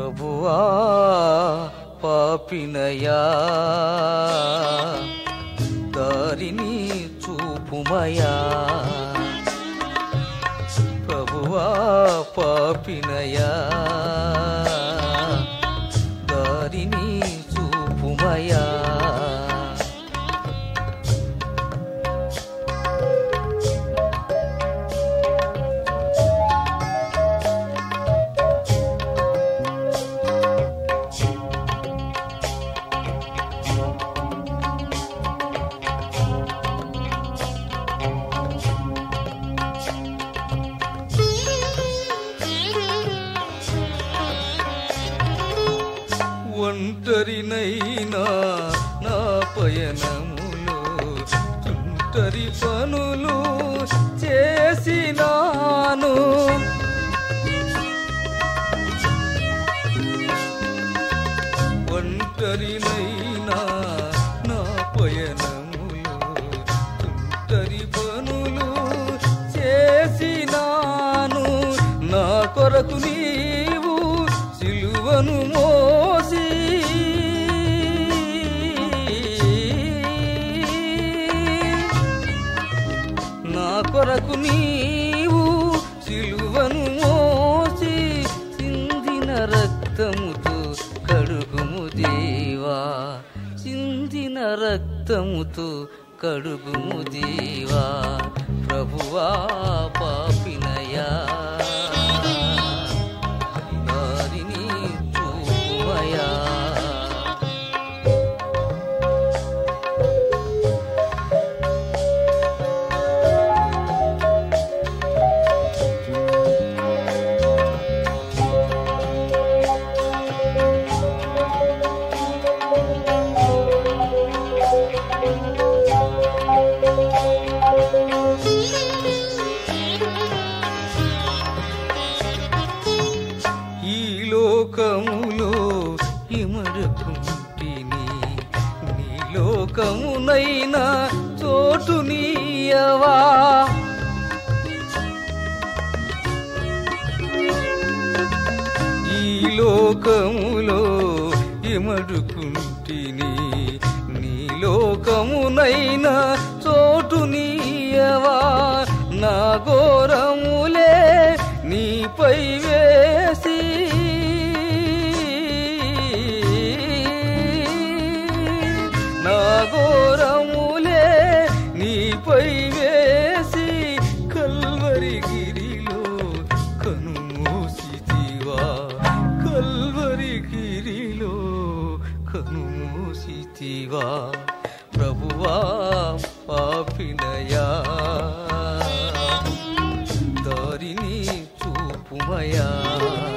ప్రభువా పాపినయా దారిని చూపుమయా ప్రభువా పాపినయా దారిని చూపుమయా ఒంటరినైనా నా పయనములు తుంటరి పనులు చేసినాను ఒంటరినైనా నా పయనములు తుంటరి పనులు చేసినాను నా కొరకు నీవు సిలువను మోసి నా కొరకు నీవు సిలువను మోసి సిందిన రక్తముతో కడుగుము దేవా సిందిన రక్తముతో కడుగుము దేవా ప్రభువా పాపినయా దారిని చూపుమయా ఈ లోకములో ఇమడుకుంటిని నీ లోకమునైనా చోటు నీయవా ఈ లోకములో ఇమడుకుంటిని నీ లోకమునైనా చోటు నీయవా నా ఘోరములే నీపై వేసి నా ఘోరములే నీపై వేసి కల్వరి గిరిలో కనుమూసితివా కల్వరి గిరిలో కనుమూసితివా ప్రభువా పాపినయా దారిని చూపుమయా